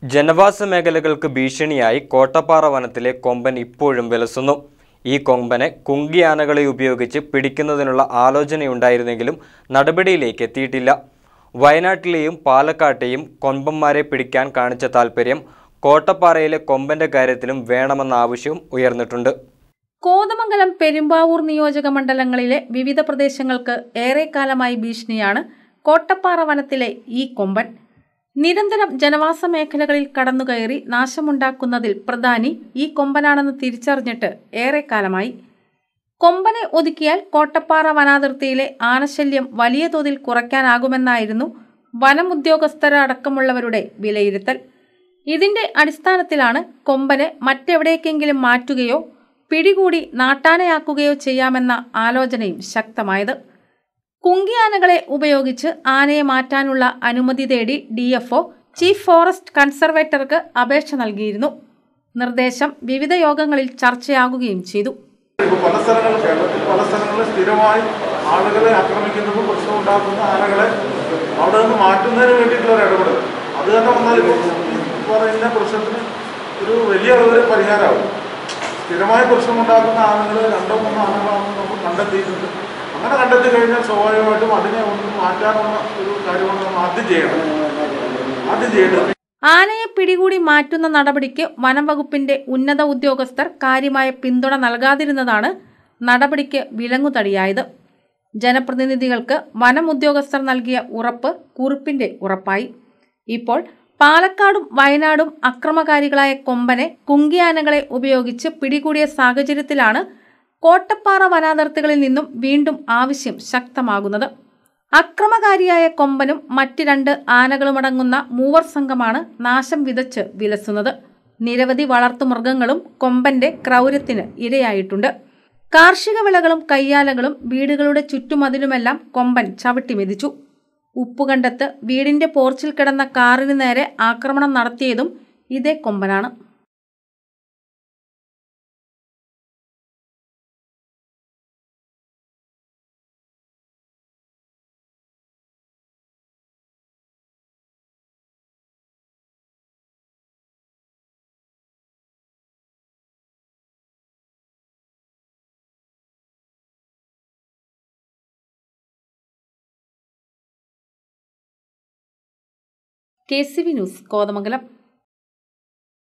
ജനവാസ മേഖലകൾക്ക് ഭീഷണിയായി കോട്ടപ്പാറ വനത്തിലെ കൊമ്പൻ ഇപ്പോഴും വിലസുന്നു ഈ കൊമ്പനെ കുങ്കിയാനകളെ ഉപയോഗിച്ച് പിടിക്കുന്നതിനുള്ള ആലോചനയുണ്ടായിരുന്നെങ്കിലും നടപടിയിലേക്ക് എത്തിയിട്ടില്ല വയനാട്ടിലെയും പാലക്കാട്ടെയും കൊമ്പന്മാരെ പിടിക്കാൻ കാണിച്ച താൽപ്പര്യം കോട്ടപ്പാറയിലെ കൊമ്പന്റെ കാര്യത്തിലും വേണമെന്ന ആവശ്യവും ഉയർന്നിട്ടുണ്ട് കോതമംഗലം പെരുമ്പാവൂർ നിയോജക മണ്ഡലങ്ങളിലെ വിവിധ പ്രദേശങ്ങൾക്ക് ഏറെക്കാലമായി ഭീഷണിയാണ് കോട്ടപ്പാറ വനത്തിലെ ഈ കൊമ്പൻ നിരന്തരം ജനവാസ മേഖലകളിൽ കടന്നുകയറി നാശമുണ്ടാക്കുന്നതിൽ പ്രധാനി ഈ കൊമ്പനാണെന്ന് തിരിച്ചറിഞ്ഞിട്ട് ഏറെക്കാലമായി കൊമ്പനെ ഒതുക്കിയാൽ കോട്ടപ്പാറ വനാതിർത്തിയിലെ ആനശല്യം വലിയ തോതിൽ കുറയ്ക്കാനാകുമെന്നായിരുന്നു വനം ഉദ്യോഗസ്ഥരടക്കമുള്ളവരുടെ വിലയിരുത്തൽ ഇതിന്റെ അടിസ്ഥാനത്തിലാണ് കൊമ്പനെ മറ്റെവിടേക്കെങ്കിലും മാറ്റുകയോ പിടികൂടി നാട്ടാനയാക്കുകയോ ചെയ്യാമെന്ന ആലോചനയും ശക്തമായത് കുങ്കിയാനകളെ ഉപയോഗിച്ച് ആനയെ മാറ്റാനുള്ള അനുമതി തേടി ഡി എഫ് ചീഫ് ഫോറസ്റ്റ് കൺസർവേറ്റർക്ക് അപേക്ഷ നൽകിയിരുന്നു നിർദ്ദേശം വിവിധ യോഗങ്ങളിൽ ചർച്ചയാകുകയും ചെയ്തു ഇപ്പോൾ പല സ്ഥലങ്ങളിലും കേരളത്തിൽ പല സ്ഥലങ്ങളിലും സ്ഥിരമായി ആളുകളെ ആക്രമിക്കുന്നതും പ്രശ്നം ഉണ്ടാക്കുന്ന ആനകളെ അവിടെ നിന്ന് മാറ്റുന്നതിന് വേണ്ടിയിട്ടുള്ള ഒരു ഇടപെടൽ അത് തന്നെ വന്നാൽ ഇപ്പോൾ ഈ പറയുന്ന പ്രശ്നത്തിന് ഒരു വലിയ അളവിൽ പരിഹാരമാവും സ്ഥിരമായി പ്രശ്നം ഉണ്ടാക്കുന്ന ആനകൾ രണ്ടോ മൂന്നോ ആനകളാണെന്ന് നമ്മൾ കണ്ടെത്തിയിട്ടുണ്ട് അങ്ങനെ കണ്ടെത്തി കഴിഞ്ഞാൽ സ്വാഭാവികമായിട്ടും അതിനെ ഒന്ന് മാറ്റാനുള്ള ഒരു കാര്യമാണ് നമ്മൾ ആദ്യം ചെയ്യണം ആദ്യം ചെയ്യേണ്ടത് ആനയെ പിടികൂടി മാറ്റുന്ന നടപടിക്ക് വനം വകുപ്പിന്റെ ഉന്നത ഉദ്യോഗസ്ഥർ കാര്യമായ പിന്തുണ നൽകാതിരുന്നതാണ് നടപടിക്ക് വിലങ്ങുതടിയായത് ജനപ്രതിനിധികൾക്ക് വനം ഉദ്യോഗസ്ഥർ നൽകിയ ഉറപ്പ് കുറിപ്പിന്റെ ഉറപ്പായി ഇപ്പോൾ പാലക്കാടും വയനാടും അക്രമകാരികളായ കൊമ്പനെ കുങ്കിയാനകളെ ഉപയോഗിച്ച് പിടികൂടിയ സാഹചര്യത്തിലാണ് കോട്ടപ്പാറ വനാതിർത്തികളിൽ നിന്നും വീണ്ടും ആവശ്യം ശക്തമാകുന്നത് അക്രമകാരിയായ കൊമ്പനും മറ്റ് രണ്ട് ആനകളുമടങ്ങുന്ന മൂവർ സംഘമാണ് നാശം വിതച്ച് വിലസുന്നത് നിരവധി വളർത്തുമൃഗങ്ങളും കൊമ്പന്റെ ക്രൗര്യത്തിന് ഇരയായിട്ടുണ്ട് കാർഷിക വിളകളും കയ്യാലകളും വീടുകളുടെ ചുറ്റുമതിലുമെല്ലാം കൊമ്പൻ ചവിട്ടി മെതിച്ചു ഉപ്പുകണ്ടത്ത് വീടിന്റെ പോർച്ചിൽ കിടന്ന കാറിന് നേരെ ആക്രമണം നടത്തിയതും ഇതേ കൊമ്പനാണ് K C V news Kothamangalam